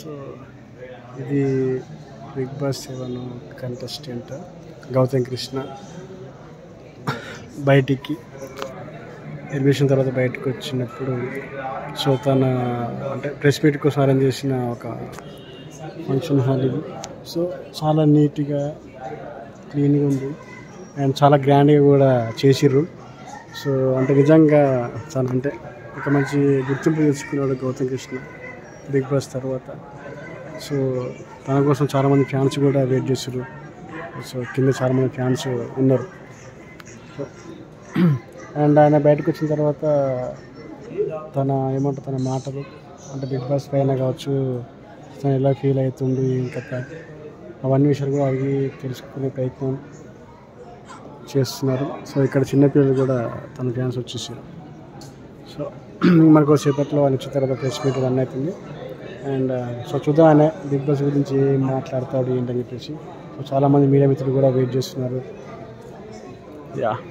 so ఇది Bigg Boss seven contestant Gautham Krishna బయటికి elimination తర్వాత బయటకు వచ్చినప్పుడు సో తన అంటే ప్రెస్ మీట్ కోసం అరేంజ్ చేసిన ఒక ఫంక్షన్ హాల్ ఇది సో చాలా నీట్గా క్లీన్గా ఉంది అండ్ చాలా గ్రాండ్గా కూడా చేసిర్రు సో అంటే నిజంగా చాలా అంటే ఒక మంచి గుర్తింపు తెచ్చుకున్నాడు గౌతమ్ కృష్ణ బిగ్ బాస్ తర్వాత సో తన కోసం చాలామంది ఫ్యాన్స్ కూడా వెయిట్ చేస్తారు సో కింద చాలామంది ఫ్యాన్స్ ఉన్నారు సో అండ్ ఆయన బయటకు వచ్చిన తర్వాత తన ఏమంటారు తన మాటలు అంటే బిగ్ బాస్ పైన కావచ్చు తను ఎలా ఫీల్ అవుతుంది ఇంకా త- అవన్నీ విషయాలు కూడా అడిగి తెలుసుకునే ప్రయత్నం చేస్తున్నారు సో ఇక్కడ చిన్నపిల్లలు కూడా తన ఫ్యాన్స్ వచ్చేసారు సో మనకు సేపట్లో ఆయన వచ్చిన తర్వాత ప్రెస్ మీట్ రన్ అవుతుంది అండ్ సో చూద్దాం ఆయన బిగ్ బాస్ గురించి ఏం మాట్లాడతాడు ఏంటని చెప్పేసి సో చాలామంది మీడియా మిత్రులు కూడా వెయిట్ చేస్తున్నారు యా